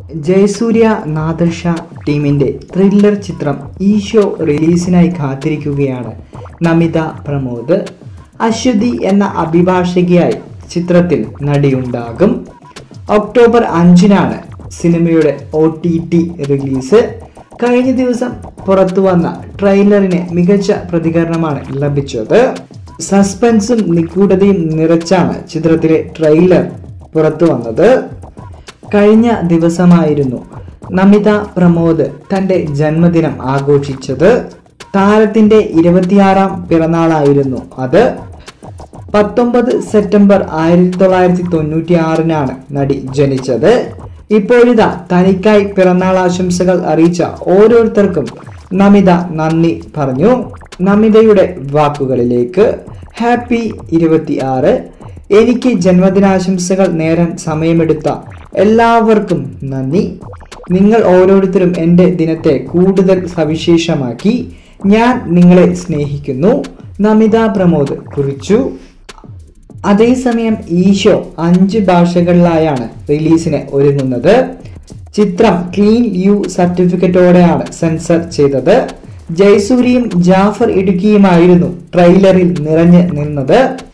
ജയസൂര്യ നാദർഷ ടീമിന്റെ ത്രില്ലർ ചിത്രം ഈശോ റിലീസിനായി കാത്തിരിക്കുകയാണ് നമിത പ്രമോദ് അശ്വതി എന്ന അഭിഭാഷകയായി ചിത്രത്തിൽ നടിയുണ്ടാകും ഒക്ടോബർ അഞ്ചിനാണ് സിനിമയുടെ ഒ ടി ടി റിലീസ് കഴിഞ്ഞ ദിവസം പുറത്തു വന്ന ട്രെയിലറിന് മികച്ച പ്രതികരണമാണ് ലഭിച്ചത് സസ്പെൻസും നിഗൂഢതയും നിറച്ചാണ് ചിത്രത്തിലെ ട്രെയിലർ പുറത്തു വന്നത് കഴിഞ്ഞ ദിവസമായിരുന്നു നമിത പ്രമോദ് തന്റെ ജന്മദിനം ആഘോഷിച്ചത് താരത്തിന്റെ ഇരുപത്തിയാറാം പിറന്നാളായിരുന്നു അത് പത്തൊമ്പത് സെപ്റ്റംബർ ആയിരത്തി തൊള്ളായിരത്തി തൊണ്ണൂറ്റി ആറിനാണ് നടി ജനിച്ചത് ഇപ്പോഴിതാ തനിക്കായി പിറന്നാൾ ആശംസകൾ അറിയിച്ച ഓരോരുത്തർക്കും നമിത നന്ദി പറഞ്ഞു നമിതയുടെ വാക്കുകളിലേക്ക് ഹാപ്പി ഇരുപത്തി ആറ് എനിക്ക് ജന്മദിനാശംസകൾ നേരാൻ സമയമെടുത്ത എല്ലാവർക്കും നന്ദി നിങ്ങൾ ഓരോരുത്തരും എൻ്റെ ദിനത്തെ കൂടുതൽ സവിശേഷമാക്കി ഞാൻ നിങ്ങളെ സ്നേഹിക്കുന്നു നമിത പ്രമോദ് കുറിച്ചു അതേസമയം ഈശോ അഞ്ച് ഭാഷകളിലായാണ് റിലീസിന് ഒരുങ്ങുന്നത് ചിത്രം ക്ലീൻ യു സർട്ടിഫിക്കറ്റോടെയാണ് സെൻസർ ചെയ്തത് ജയസൂരിയും ജാഫർ ഇടുക്കിയുമായിരുന്നു ട്രെയിലറിൽ നിറഞ്ഞു നിന്നത്